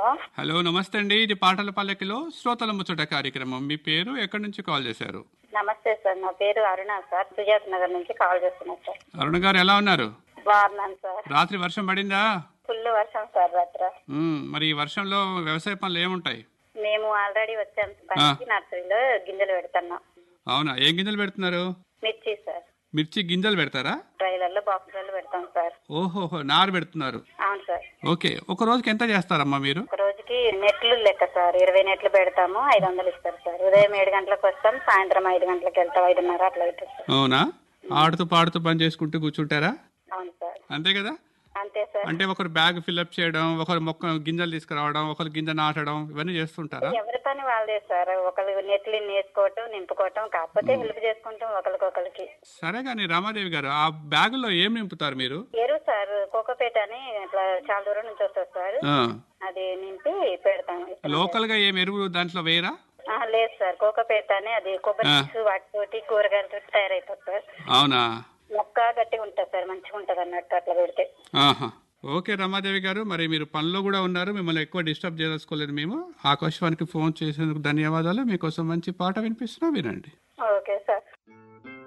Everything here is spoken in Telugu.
హలో నమస్తే అండి ఇది పాటల పల్లకిలో శ్రోతల ముచ్చట కార్యక్రమం మీ పేరు ఎక్కడి నుంచి కాల్ చేశారు నమస్తే సార్ నా పేరు అరుణ సార్ సుజాత్ నగర్ నుంచి కాల్ చేస్తున్నా సార్ అరుణ గారు ఎలా ఉన్నారు బాగున్నాను సార్ రాత్రి వర్షం పడిందా ఫుల్ వర్షం సార్ రాత్ర ఉమ్, మరి ఈ వర్షంలో వ్యవసాయ పనులు ఏముంటాయి మేము ఆల్రెడీ వచ్చాం పనికి నర్సరీలో గింజలు పెడుతున్నాం అవునా ఏం గింజలు పెడుతున్నారు మిర్చి సార్ మిర్చి గింజలు పెడతారా ట్రైలర్లో బాక్సులలో పెడతాం సార్ ఓహోహో నారు పెడుతున్నారు అవును సార్ ఓకే ఒక రోజుకి ఎంత చేస్తారమ్మా మీరు ఒక రోజుకి నెట్లు లెక్క సార్ ఇరవై నెట్లు పెడతాము ఐదు వందలు ఇస్తారు సార్ ఉదయం ఏడు గంటలకు వస్తాం సాయంత్రం ఐదు గంటలకు వెళ్తాం ఐదున్నర అట్లా అవుతుంది సార్ అవునా ఆడుతూ పాడుతూ పని చేసుకుంటూ కూర్చుంటారా అవును సార్ అంతే కదా అంతే సార్ అంటే ఒకరు బ్యాగ్ ఫిల్అప్ చేయడం ఒకరు మొక్క గింజలు తీసుకురావడం ఒకరు గింజ నాటడం ఇవన్నీ చేస్తుంటారా ఎవరి పని వాళ్ళదే సార్ ఒకరు నెట్లు వేసుకోవటం నింపుకోవటం కాకపోతే హెల్ప్ చేసుకుంటాం ఒకరికొకరికి సరే కానీ రామాదేవి గారు ఆ బ్యాగులో ఏం నింపుతారు మీరు ఎరువు సార్ కోకోపేట అని ఇట్లా చాలా దూరం నుంచి వస్తుంది సార్ ఆ, అది నింపి పెడతాం లోకల్ గా ఏం ఎరువు దాంట్లో వేయరా ఆ, లేదు సార్ కోకోపేట అని అది కొబ్బరి ఆ. చిప్స్ వాటితోటి కూరగాయలతో తయారైపోతుంది సార్ అవునా మొక్క గట్టిగా ఉంటుంది సార్ మంచిగా ఉంటుంది అన్నట్టు అట్లా పెడితే ఆహా ఓకే రమాదేవి గారు మరి మీరు పనిలో కూడా ఉన్నారు మిమ్మల్ని ఎక్కువ డిస్టర్బ్ చేయదలుచుకోలేదు మేము ఆకాశవానికి ఫోన్ చేసేందుకు ధన్యవాదాలు మీకోసం మంచి పాట వినిపిస్తున్నా వినండి